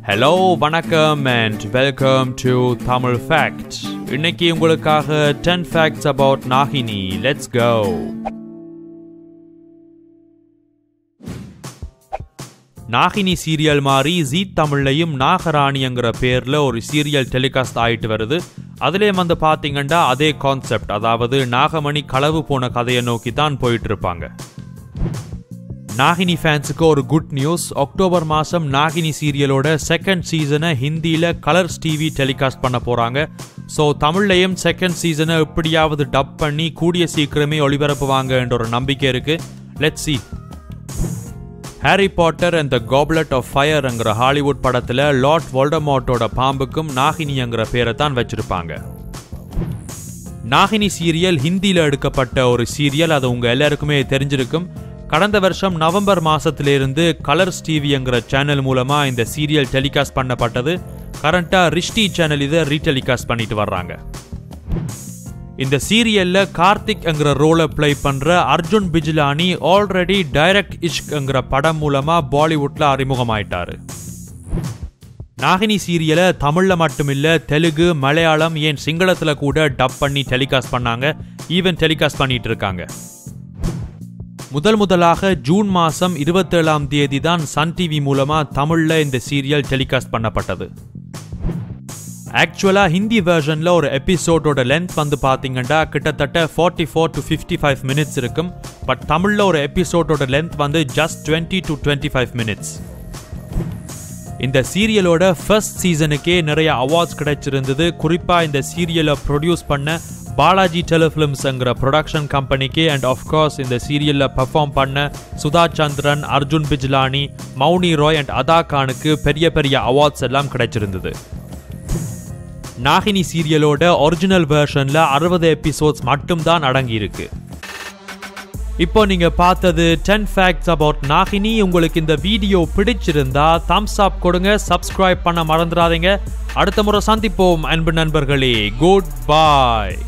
hello வணக்கம் and welcome to Tamil fact இன்னைக்கு உங்களுக்காக 10 facts about Nagini let's go Nagini serial மாதிரி ஜீ தமிழ்லையும் நாகராணிங்கிற பேர்ல ஒரு சீரியல் டெலிகாஸ்ட் ஆயிட்டு வருது அதிலே வந்து பாத்தீங்கன்னா அதே கான்செப்ட் அதாவது நாகமணி களவு போன கதையை நோக்கி தான் போயிட்டு இருப்பாங்க நாகினி ஃபேன்ஸுக்கு ஒரு குட் நியூஸ் அக்டோபர் மாதம் நாகினி சீரியலோட செகண்ட் சீசனை ஹிந்தியில் கலர்ஸ் டிவி டெலிகாஸ்ட் பண்ண போகிறாங்க ஸோ தமிழ்லையும் செகண்ட் சீசனை எப்படியாவது டப் பண்ணி கூடிய சீக்கிரமே ஒளிபரப்புவாங்கன்ற ஒரு நம்பிக்கை இருக்கு let see Harry Potter and the goblet of ஃபயர்ங்கிற ஹாலிவுட் படத்தில் லார்ட் வோல்டமோட்டோட பாம்புக்கும் நாகினிங்கிற பேரை தான் வச்சிருப்பாங்க நாகினி சீரியல் ஹிந்தியில் எடுக்கப்பட்ட ஒரு சீரியல் அது உங்கள் எல்லாருக்குமே தெரிஞ்சிருக்கும் கடந்த வருஷம் நவம்பர் மாசத்திலிருந்து கலர்ஸ் டிவிங்கிற சேனல் மூலமா இந்த சீரியல் டெலிகாஸ்ட் பண்ணப்பட்டது கரண்டா ரிஷ்டி சேனல் இதை ரீடெலிகாஸ்ட் பண்ணிட்டு வர்றாங்க இந்த சீரியல்ல கார்த்திக்ங்கிற ரோலை ப்ளே பண்ற அர்ஜுன் பிஜ்லானி ஆல்ரெடி டைரக்ட் இஷ்க்ங்கிற படம் மூலமா பாலிவுட்ல அறிமுகமாயிட்டாரு நாகினி சீரியலை தமிழ்ல மட்டுமில்ல தெலுங்கு மலையாளம் ஏன் சிங்களத்துல கூட டப் பண்ணி டெலிகாஸ்ட் பண்ணாங்க ஈவன் டெலிகாஸ்ட் பண்ணிட்டு இருக்காங்க முதல் முதலாக ஜூன் மாசம் இருபத்தேழாம் தேதி தான் சன் டிவி மூலமா தமிழ்ல இந்த சீரியல் டெலிகாஸ்ட் பண்ணப்பட்டது ஆக்சுவலா ஹிந்தி வெர்ஷன்ல ஒரு எபிசோடோட லென்த் வந்து பாத்தீங்கன்னா கிட்டத்தட்ட forty four to fifty five minutes இருக்கும் பட் தமிழ்ல ஒரு எபிசோடோட லென்த் வந்து just twenty to twenty five minutes இந்த சீரியலோட ஃபர்ஸ்ட் சீசனுக்கே நிறைய அவார்ட்ஸ் கிடைச்சிருந்தது குறிப்பா இந்த சீரியலை ப்ரொடியூஸ் பண்ண பாலாஜி டெலிஃபிலிம்ஸ்ங்கிற ப்ரொடக்ஷன் கம்பெனிக்கு அண்ட் ஆஃப்கோர்ஸ் இந்த சீரியலில் பெர்ஃபார்ம் பண்ண சுதா சந்திரன் அர்ஜுன் பிஜ்லானி மௌனி ராய் அண்ட் அதா கானுக்கு பெரிய பெரிய அவார்ட்ஸ் எல்லாம் கிடைச்சிருந்தது நாகினி சீரியலோட ஒரிஜினல் வெர்ஷன்ல அறுபது எபிசோட்ஸ் மட்டும்தான் அடங்கியிருக்கு இப்போ நீங்க பார்த்தது 10 ஃபேக்ட்ஸ் அபவுட் நாகினி உங்களுக்கு இந்த வீடியோ பிடிச்சிருந்தா தம்ஸ் அப் கொடுங்க சப்ஸ்கிரைப் பண்ண மறந்துடாதீங்க அடுத்த முறை சந்திப்போம் அன்பு நண்பர்களே குட் பாய்